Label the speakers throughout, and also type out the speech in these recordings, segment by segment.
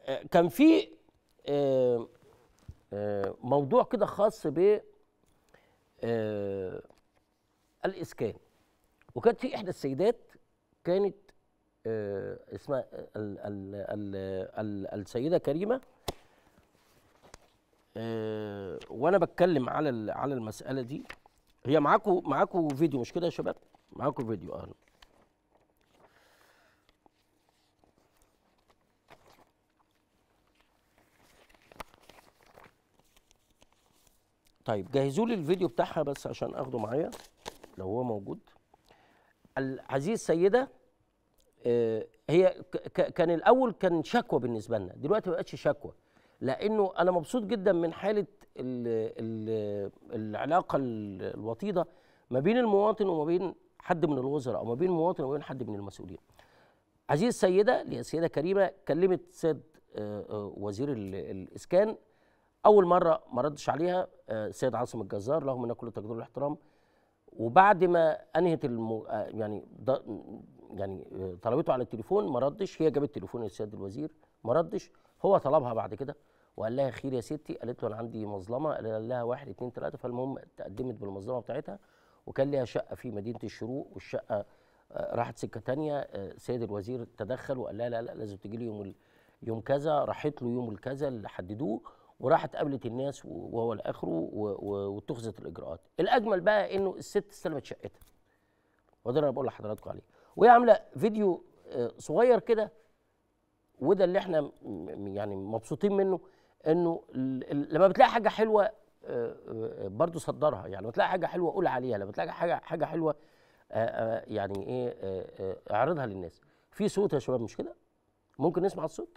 Speaker 1: آه، كان في آه، آه، موضوع كده خاص ب آه، الاسكان وكانت في احدى السيدات كانت آه، اسمها ال ال ال ال السيده كريمه آه، وانا بتكلم على ال- على المساله دي هي معاكم معاكم فيديو مش كده يا شباب معاكم فيديو اه طيب جهزوا لي الفيديو بتاعها بس عشان اخده معايا لو هو موجود العزيز السيده آه، هي ك- ك- كان الاول كان شكوى بالنسبه لنا دلوقتي ما بقتش شكوى لانه انا مبسوط جدا من حاله ال ال العلاقه ال- الوطيده ما بين المواطن وما بين حد من الوزراء او ما بين المواطن وما بين حد من المسؤولين عزيز السيده اللي هي السيده كريمه كلمت سيد آه، آه، وزير ال- الاسكان اول مره ما ردش عليها آه، السيد عاصم الجزار لهم منا كل التقدير والاحترام وبعد ما انهت المو... آه، يعني ض... يعني آه، طلبته على التليفون ما ردش هي جابت تليفون السيد الوزير ما ردش هو طلبها بعد كده وقال لها خير يا ستي قالت له انا عندي مظلمه قال لها واحد اتنين تلاته فالمهم تقدمت بالمظلمه بتاعتها وكان ليها شقه في مدينه الشروق والشقه آه، راحت سكه تانية آه، السيد الوزير تدخل وقال لها لا لا لازم تجي لي يوم ال... يوم كذا راحت له يوم الكذا اللي حددوه وراحت قابلت الناس و- وهو لاخره و- و- واتخذت الاجراءات الاجمل بقى انه الست استلمت شقتها وده اللي انا بقول لحضراتكم عليه وهي عامله فيديو آه، صغير كده وده اللي احنا م- م- يعني مبسوطين منه انه ال- ال- لما بتلاقي حاجه حلوه آه، آه، برضو صدرها يعني لما تلاقي حاجه حلوه قول عليها لما تلاقي حاجه حاجه حلوه آه، آه، يعني ايه آه، آه، اعرضها للناس في صوت يا شباب مش كده ممكن نسمع الصوت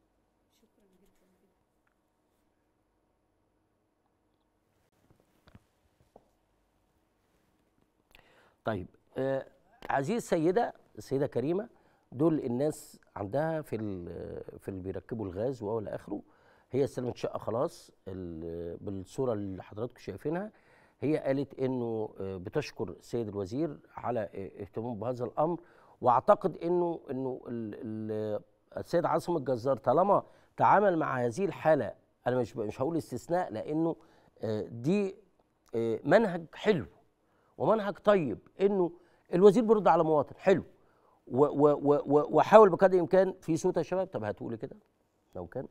Speaker 1: طيب آه عزيز سيدة السيدة كريمة دول الناس عندها في ال- في اللي بيركبوا الغاز وهو الى اخره هي استلمت شقة خلاص ال- بالصورة اللي حضراتكم شايفينها هي قالت انه آه، بتشكر السيد الوزير على آه، اهتمامه بهذا الامر واعتقد انه انه ال- ال- السيد عاصم الجزار طالما تعامل مع هذه الحالة انا مش مش هقول استثناء لانه آه، دي آه، منهج حلو ومنهج طيب انه الوزير بيرد على مواطن حلو و- و- و- و- وحاول بقدر الامكان في صوت يا شباب طب هاتوا لي كده لو كان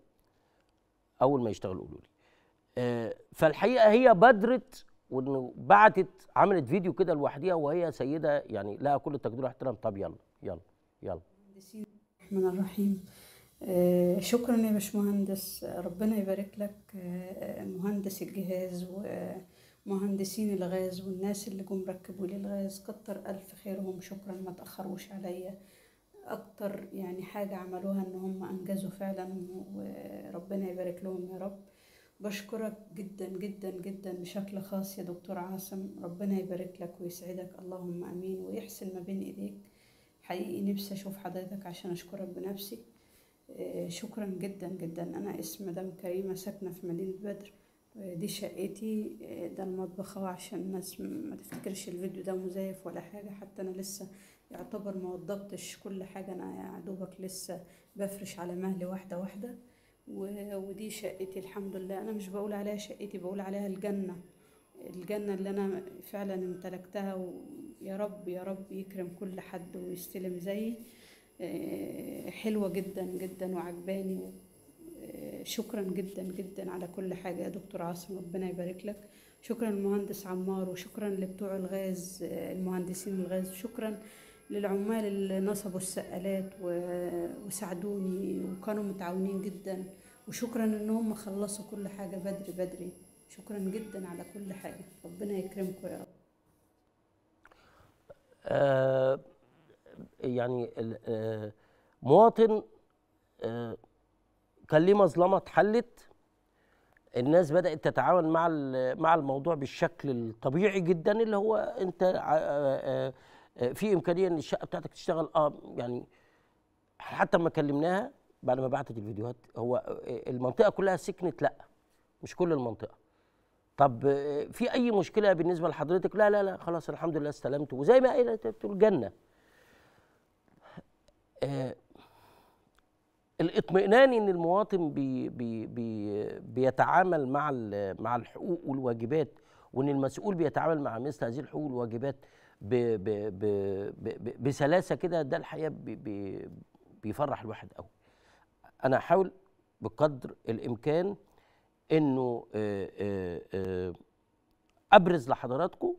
Speaker 1: اول ما يشتغل قولوا لي آه، فالحقيقه هي بدرت وانه بعتت عملت فيديو كده لوحديها وهي سيده يعني لها كل التقدير والاحترام طب يلا يلا يلا
Speaker 2: مهندسين الرحمن الرحيم آه، شكرا يا باشمهندس ربنا يبارك لك آه، مهندس الجهاز ومهندسين الغاز والناس اللي جم ركبوا لي الغاز كتر ألف خيرهم شكرا ما تأخروش عليا أكتر يعني حاجة عملوها إن هم أنجزوا فعلا وربنا يبارك لهم يا رب بشكرك جدا جدا جدا بشكل خاص يا دكتور عاصم ربنا يبارك لك ويسعدك اللهم امين ويحسن ما بين ايديك حقيقي نفسي اشوف حضرتك عشان اشكرك بنفسي آه، شكرا جدا جدا انا اسم مدام كريمه ساكنه في مدينه بدر آه، دي شقتي آه، ده المطبخ اهو عشان الناس م- ما تفتكرش الفيديو ده مزيف ولا حاجه حتى انا لسه يعتبر ما وضبتش كل حاجه انا يا دوبك لسه بفرش على مهلي واحده واحده و- ودي شقتي الحمد لله انا مش بقول عليها شقتي بقول عليها الجنه الجنة اللي أنا فعلا امتلكتها ويا رب يا رب يكرم كل حد ويستلم زيي آه، حلوة جدا جدا وعجباني آه، شكرا جدا جدا على كل حاجة يا دكتور عاصم ربنا يبارك لك شكرا للمهندس عمار وشكرا لبتوع الغاز آه، المهندسين الغاز شكرا للعمال اللي نصبوا السقالات و- وساعدوني وكانوا متعاونين جدا وشكرا ان هم خلصوا كل حاجة بدري بدري شكرا جدا على كل حاجة ربنا يكرمكم يا رب
Speaker 1: آه يعني ال- آه مواطن آه كان ليه مظلمه اتحلت الناس بدات تتعامل مع ال- مع الموضوع بالشكل الطبيعي جدا اللي هو انت ع- آه، آه، في امكانيه ان الشقه بتاعتك تشتغل اه يعني حتى لما كلمناها بعد ما بعتت الفيديوهات هو آه، المنطقه كلها سكنت لا مش كل المنطقه طب آه، في اي مشكله بالنسبه لحضرتك لا لا لا خلاص الحمد لله استلمت وزي ما قالت تقول جنه آه، الاطمئنان ان المواطن بي بي بي بيتعامل مع ال- مع الحقوق والواجبات وان المسؤول بيتعامل مع مثل هذه الحقوق والواجبات ب ب ب ب ب بسلاسه كده ده الحقيقه بي بي بيفرح الواحد قوي انا هحاول بقدر الامكان انه آه، آه، آه، ابرز لحضراتكم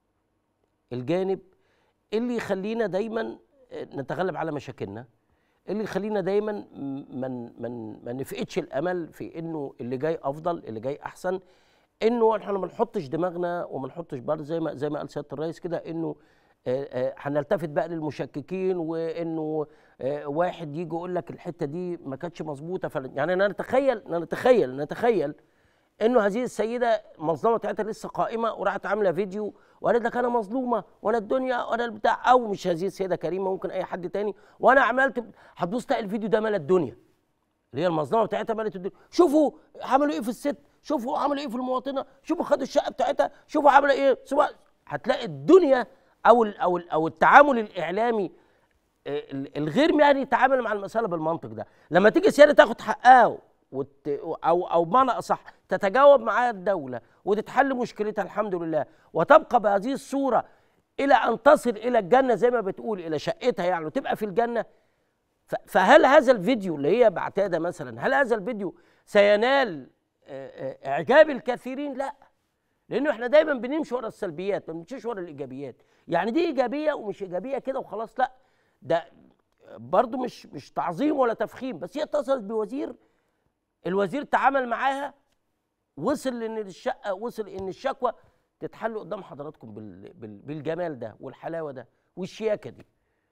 Speaker 1: الجانب اللي يخلينا دايما آه، نتغلب على مشاكلنا اللي يخلينا دايما من من ما نفقدش الامل في انه اللي جاي افضل اللي جاي احسن انه احنا ما نحطش دماغنا وما نحطش برضه زي ما زي ما قال سياده الرئيس كده انه آه، آه، هنلتفت بقى للمشككين وانه آه، واحد يجي يقول لك الحته دي ما كانتش مظبوطه فل- يعني انا نتخيل نتخيل نتخيل انه هذه السيده المظلمه بتاعتها لسه قائمه وراحت عامله فيديو وقالت لك انا مظلومه وانا الدنيا وانا البتاع او مش هذه السيده كريمه ممكن اي حد تاني وانا عملت هتبص تلاقي الفيديو ده ملا الدنيا اللي هي المظلمه بتاعتها ملت الدنيا شوفوا عملوا ايه في الست شوفوا عملوا ايه في المواطنه شوفوا خدوا الشقه بتاعتها شوفوا عملوا ايه شوفوا هتلاقي الدنيا او ال او ال او التعامل الاعلامي آه، ال- الغير مهني يتعامل مع المساله بالمنطق ده لما تيجي سياده تاخد حقها وت... او او بمعنى اصح تتجاوب معاها الدوله وتتحل مشكلتها الحمد لله وتبقى بهذه الصوره الى ان تصل الى الجنه زي ما بتقول الى شقتها يعني وتبقى في الجنه ف- فهل هذا الفيديو اللي هي بعتاده مثلا هل هذا الفيديو سينال آه، آه، اعجاب الكثيرين لا لانه احنا دايما بنمشي ورا السلبيات ما بنمشيش ورا الايجابيات يعني دي ايجابيه ومش ايجابيه كده وخلاص لا ده برضو مش مش تعظيم ولا تفخيم بس هي اتصلت بوزير الوزير تعامل معاها وصل لان الشقه وصل ان الشكوى تتحل قدام حضراتكم بال بال بالجمال ده والحلاوه ده والشياكه دي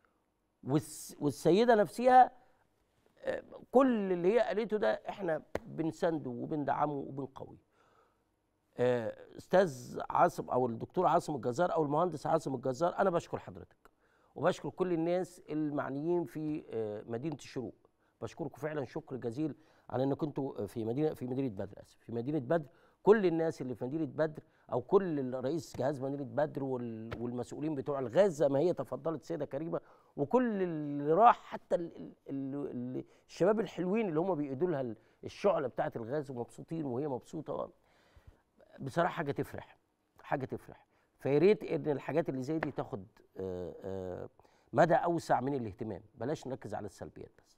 Speaker 1: والس والسيده نفسها آه، كل اللي هي قالته ده احنا بنسنده وبندعمه وبنقويه آه، استاذ عاصم او الدكتور عاصم الجزار او المهندس عاصم الجزار انا بشكر حضرتك وبشكر كل الناس المعنيين في آه، مدينه الشروق بشكركم فعلا شكر جزيل على انكم كنتوا في مدينه في مدينه بدر اسف في مدينه بدر كل الناس اللي في مدينه بدر او كل رئيس جهاز مدينه بدر وال- والمسؤولين بتوع الغاز زي ما هي تفضلت السيده كريمه وكل اللي راح حتى ال ال ال ال الشباب الحلوين اللي هم بيقيدوا لها ال- الشعله بتاعه الغاز ومبسوطين وهي مبسوطه بصراحه حاجه تفرح حاجه تفرح فيا ريت ان الحاجات اللي زي دي تاخد آه، آه، مدى اوسع من الاهتمام بلاش نركز على السلبيات بس